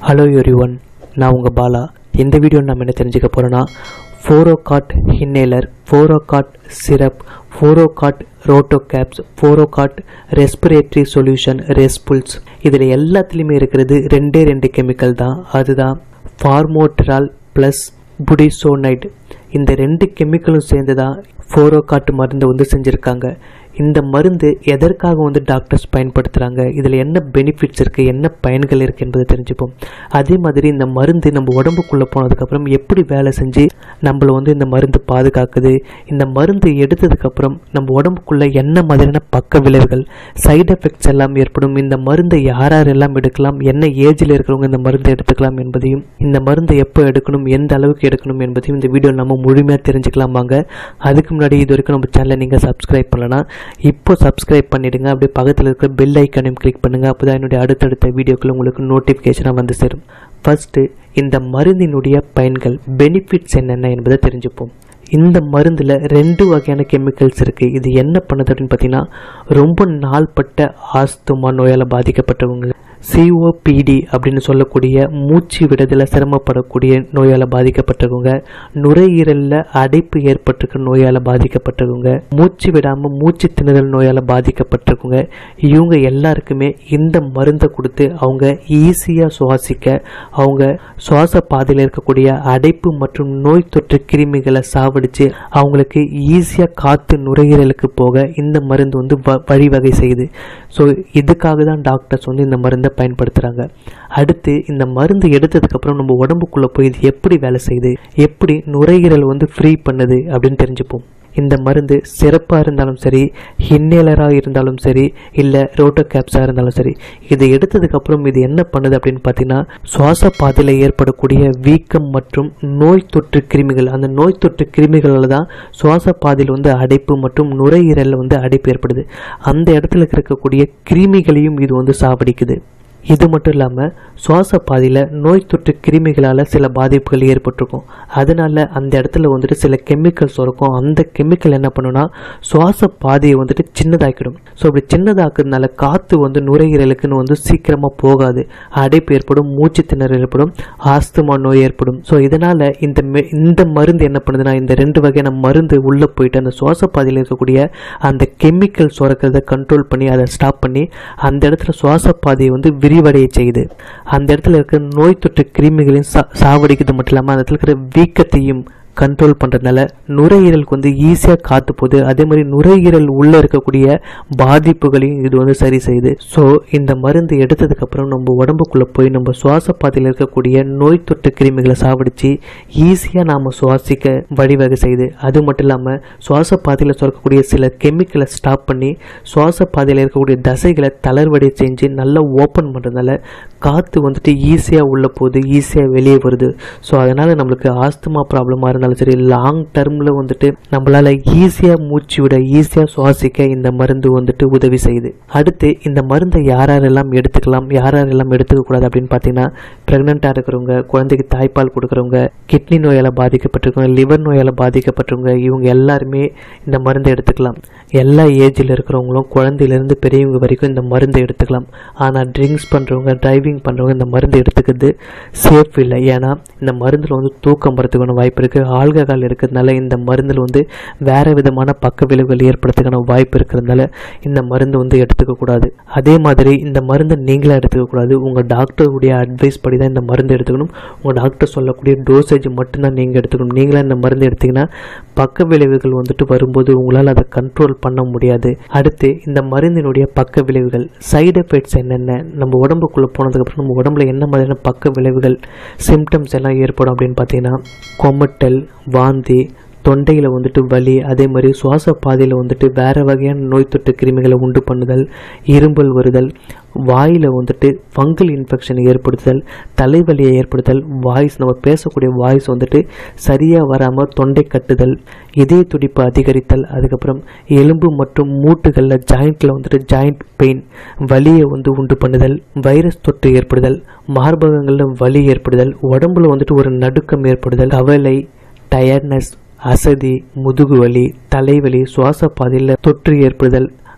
hello every one நான் உங்கள் பாலா இந்த வீடியோ நம்ம என்ன தெரிஞ்சுக்க போகிறோன்னா Forocot inhaler Forocot syrup Forocot roto caps Forocot respiratory solution Respules இதில் எல்லாத்துலேயுமே இருக்கிறது ரெண்டே ரெண்டு கெமிக்கல் தான் அதுதான் ஃபார்மோட்ரால் ப்ளஸ் புடிசோனைட் இந்த ரெண்டு கெமிக்கலும் சேர்ந்து தான் ஃபோரோகாட் மருந்தை வந்து செஞ்சுருக்காங்க இந்த மருந்து எதற்காக வந்து டாக்டர்ஸ் பயன்படுத்துகிறாங்க இதில் என்ன பெனிஃபிட்ஸ் இருக்குது என்ன பயன்கள் இருக்குது என்பதை தெரிஞ்சுப்போம் அதே மாதிரி இந்த மருந்து நம்ம உடம்புக்குள்ளே போனதுக்கப்புறம் எப்படி வேலை செஞ்சு நம்மளை வந்து இந்த மருந்து பாதுகாக்குது இந்த மருந்து எடுத்ததுக்கப்புறம் நம்ம உடம்புக்குள்ளே என்ன மாதிரியான பக்க விளைவுகள் சைடு எஃபெக்ட்ஸ் எல்லாம் ஏற்படும் இந்த மருந்தை யார் யாரெல்லாம் எடுக்கலாம் என்ன ஏஜில் இருக்கிறவங்க இந்த மருந்தை எடுத்துக்கலாம் என்பதையும் இந்த மருந்தை எப்போ எடுக்கணும் எந்த அளவுக்கு எடுக்கணும் என்பதையும் இந்த வீடியோ நம்ம முழுமையாக தெரிஞ்சுக்கலாம் வாங்க அதுக்கு முன்னாடி இது வரைக்கும் நம்ம சேனலை நீங்கள் சப்ஸ்கிரைப் பண்ணலன்னா இப்போ சப்ஸ்கிரைப் பண்ணிடுங்க அப்படியே பக்கத்தில் இருக்கிற பெல் ஐக்கனையும் கிளிக் பண்ணுங்கள் அப்போ தான் என்னுடைய அடுத்தடுத்த வீடியோக்கள் உங்களுக்கு நோட்டிஃபிகேஷனாக வந்து சேரும் ஃபர்ஸ்ட்டு இந்த மருந்தினுடைய பயன்கள் பெனிஃபிட்ஸ் என்னென்ன என்பதை தெரிஞ்சுப்போம் இந்த மருந்தில் ரெண்டு வகையான கெமிக்கல்ஸ் இருக்குது இது என்ன பண்ணுது அப்படின்னு பார்த்தீங்கன்னா ரொம்ப நாள்பட்ட ஆஸ்துமா நோயால் பாதிக்கப்பட்டவங்க சிஓபிடி அப்படின்னு சொல்லக்கூடிய மூச்சு விடுதலை சிரமப்படக்கூடிய நோயால் பாதிக்கப்பட்டவங்க நுரையீரலில் அடைப்பு ஏற்பட்டிருக்க நோயால் பாதிக்கப்பட்டவங்க மூச்சு விடாமல் மூச்சு திணறல் நோயால் பாதிக்கப்பட்டிருக்கவங்க இவங்க எல்லாருக்குமே இந்த மருந்தை கொடுத்து அவங்க ஈஸியாக சுவாசிக்க அவங்க சுவாச பாதையில் இருக்கக்கூடிய அடைப்பு மற்றும் நோய் தொற்று கிருமிகளை சாவடித்து அவங்களுக்கு ஈஸியாக காற்று நுரையீரலுக்கு போக இந்த மருந்து வந்து வ வழிவகை செய்யுது ஸோ இதுக்காக தான் டாக்டர்ஸ் வந்து இந்த மருந்தை பயன்படுத்துகிறாங்க அடுத்து இந்த மருந்து எடுத்ததுக்கப்புறம் நம்ம உடம்புக்குள்ளே போய் இது எப்படி வேலை செய்யுது எப்படி நுரையீரல் வந்து ஃப்ரீ பண்ணுது அப்படின்னு தெரிஞ்சுப்போம் இந்த மருந்து சிறப்பாக இருந்தாலும் சரி இன்ஹேலராக இருந்தாலும் சரி இல்லை ரோட்டோ கேப்ஸாக இருந்தாலும் சரி இது எடுத்ததுக்கப்புறம் இது என்ன பண்ணுது அப்படின்னு பார்த்தீங்கன்னா சுவாச பாதையில் ஏற்படக்கூடிய வீக்கம் மற்றும் நோய் தொற்று கிருமிகள் அந்த நோய் தொற்று கிருமிகளால் தான் சுவாச பாதையில் வந்து அடைப்பு மற்றும் நுரையீரலில் வந்து அடைப்பு ஏற்படுது அந்த இடத்துல இருக்கக்கூடிய கிருமிகளையும் இது வந்து சாவடிக்குது இது மட்டும் இல்லாமல் சுவாச பாதையில் நோய் தொற்று கிருமிகளால் சில பாதிப்புகள் ஏற்பட்டிருக்கும் அதனால அந்த இடத்துல வந்துட்டு சில கெமிக்கல்ஸ் இருக்கும் அந்த கெமிக்கல் என்ன பண்ணுன்னா சுவாச பாதையை வந்துட்டு சின்னதாக்கிடும் ஸோ அப்படி சின்னதாக்குறதுனால காற்று வந்து நுரையீரலுக்குன்னு வந்து சீக்கிரமாக போகாது அடைப்பு ஏற்படும் மூச்சு திணறல் ஏற்படும் ஆஸ்துமா நோய் ஏற்படும் ஸோ இதனால் இந்த மெ- இந்த மருந்து என்ன பண்ணுதுன்னா இந்த ரெண்டு வகையான மருந்து உள்ளே போயிட்டு அந்த சுவாச பாதையில் இருக்கக்கூடிய அந்த கெமிக்கல் சுரக்கிறத கண்ட்ரோல் பண்ணி அதை ஸ்டாப் பண்ணி அந்த இடத்துல சுவாச பாதையை வந்து விரிவடைய செய்யுது அந்த இடத்துல இருக்கிற நோய் தொற்று கிருமிகளையும் சா சாவடிக்கிறது மட்டும் இல்லாமல் அந்த இடத்துல இருக்கிற வீக்கத்தையும் கண்ட்ரோல் பண்ணுறதுனால நுரையீரலுக்கு வந்து ஈஸியாக காத்து போகுது அதே மாதிரி நுரையீரல் உள்ளே இருக்கக்கூடிய பாதிப்புகளையும் இது வந்து சரி செய்யுது ஸோ இந்த மருந்து எடுத்ததுக்கப்புறம் நம்ம உடம்புக்குள்ளே போய் நம்ம சுவாச பாதையில் இருக்கக்கூடிய நோய் தொற்று கிருமிகளை சாவடித்து ஈஸியாக நாம் சுவாசிக்க வழிவகை செய்யுது அது மட்டும் இல்லாமல் சுவாச பாதையில் சுரக்கக்கூடிய சில கெமிக்கலை ஸ்டாப் பண்ணி சுவாச பாதையில் இருக்கக்கூடிய தசைகளை தளர்வடை செஞ்சு நல்லா ஓப்பன் பண்ணுறதுனால காற்று வந்துட்டு ஈஸியாக உள்ளே போகுது ஈஸியாக வெளியே வருது ஸோ அதனால் நம்மளுக்கு ஆஸ்துமா ப்ராப்ளமாக இருந்தாலும் சரி லாங் டர்மில் வந்துட்டு நம்மளால் ஈஸியாக மூச்சு விட ஈஸியாக சுவாசிக்க இந்த மருந்து வந்துட்டு உதவி செய்யுது அடுத்து இந்த மருந்தை யார் யாரெல்லாம் எடுத்துக்கலாம் யார் யாரெல்லாம் எடுத்துக்க கூடாது அப்படின்னு பார்த்தீங்கன்னா ப்ரெக்னெண்ட்டாக இருக்கிறவங்க குழந்தைக்கு தாய்ப்பால் கொடுக்குறவங்க கிட்னி நோயால் பாதிக்கப்பட்டிருக்கவங்க லிவர் நோயால் பாதிக்கப்பட்டவங்க இவங்க எல்லாருமே இந்த மருந்தை எடுத்துக்கலாம் எல்லா ஏஜில் இருக்கிறவங்களும் குழந்தையிலேருந்து பெரியவங்க வரைக்கும் இந்த மருந்தை எடுத்துக்கலாம் ஆனால் ட்ரிங்க்ஸ் பண்ணுறவங்க டிரைவிங் பண்ணுறவங்க இந்த மருந்து எடுத்துக்கிறது சேஃப் இல்லை ஏன்னா இந்த மருந்தில் வந்து தூக்கம் வரதுக்கான வாய்ப்பு இருக்குது ஆல்கஹால் இருக்கிறதுனால இந்த மருந்தில் வந்து வேறு விதமான பக்க விளைவுகள் ஏற்படுறதுக்கான வாய்ப்பு இருக்கிறதுனால இந்த மருந்து வந்து எடுத்துக்க கூடாது அதே மாதிரி இந்த மருந்தை நீங்களே எடுத்துக்க கூடாது உங்கள் டாக்டருடைய அட்வைஸ் படி தான் இந்த மருந்து எடுத்துக்கணும் உங்கள் டாக்டர் சொல்லக்கூடிய டோசேஜ் மட்டும்தான் நீங்கள் எடுத்துக்கணும் நீங்களே இந்த மருந்து எடுத்தீங்கன்னா பக்க விளைவுகள் வந்துட்டு வரும்போது உங்களால் அதை கண்ட்ரோல் பண்ண முடியாது அடுத்து இந்த மருந்தினுடைய பக்க விளைவுகள் சைடு எஃபெக்ட்ஸ் என்னென்ன நம்ம உடம்புக்குள்ளே போனதுக்கப்புறம் நம்ம உடம்புல என்ன மாதிரியான பக்க விளைவுகள் சிம்டம்ஸ் எல்லாம் ஏற்படும் அப்படின்னு பார்த்தீங்கன்னா கொமட்டல் வாந்தி தொண்டையில் வந்துட்டு வலி அதே மாதிரி சுவாச பாதையில் வந்துட்டு வேறு வகையான நோய் தொற்று கிருமிகளை உண்டு பண்ணுதல் இரும்பல் வருதல் வாயில் வந்துட்டு ஃபங்கல் இன்ஃபெக்ஷன் ஏற்படுத்துதல் தலைவலியை ஏற்படுத்தல் வாய்ஸ் நம்ம பேசக்கூடிய வாய்ஸ் வந்துட்டு சரியாக வராமல் தொண்டை கட்டுதல் இதய துடிப்பு அதிகரித்தல் அதுக்கப்புறம் எலும்பு மற்றும் மூட்டுகளில் ஜாயிண்ட்டில் வந்துட்டு ஜாயிண்ட் பெயின் வலியை வந்து உண்டு பண்ணுதல் வைரஸ் தொற்று ஏற்படுதல் மார்பகங்களில் வலி ஏற்படுதல் உடம்புல வந்துட்டு ஒரு நடுக்கம் ஏற்படுதல் கவலை டயர்ட்னஸ் அசதி முதுகு வலி தலைவலி சுவாச பாதையில் தொற்று ஏற்படுதல்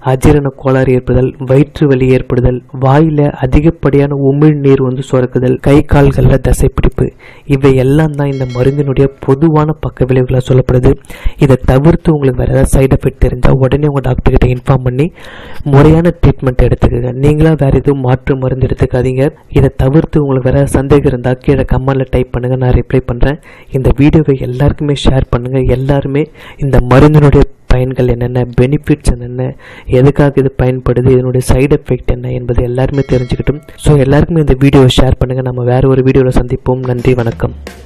அஜீரண கோளாறு ஏற்படுதல் வயிற்று வலி ஏற்படுதல் வாயில அதிகப்படியான உமிழ் நீர் வந்து சுரக்குதல் கை கால்களில் தசைப்பிடிப்பு இவை எல்லாம் தான் இந்த மருந்தினுடைய பொதுவான பக்க விளைவுகளாக சொல்லப்படுது இதை தவிர்த்து உங்களுக்கு வேற ஏதாவது சைடு எஃபெக்ட் தெரிஞ்சால் உடனே உங்கள் டாக்டர் கிட்ட இன்ஃபார்ம் பண்ணி முறையான ட்ரீட்மெண்ட் எடுத்துக்கோங்க நீங்களா வேற எதுவும் மாற்று மருந்து எடுத்துக்காதீங்க இதை தவிர்த்து உங்களுக்கு வேற சந்தேகம் இருந்தால் கீழே கமெண்ட்ல டைப் பண்ணுங்க நான் ரிப்ளை பண்ணுறேன் இந்த வீடியோவை எல்லாருக்குமே ஷேர் பண்ணுங்க எல்லாருமே இந்த மருந்தினுடைய பயன்கள் என்னென்ன பெனிஃபிட்ஸ் என்னென்ன எதுக்காக இது பயன்படுது இதனுடைய சைடு எஃபெக்ட் என்ன என்பது எல்லாருமே தெரிஞ்சுக்கிட்டும் ஸோ எல்லாருக்குமே இந்த வீடியோவை ஷேர் பண்ணுங்கள் நம்ம வேறு ஒரு வீடியோவில் சந்திப்போம் நன்றி வணக்கம்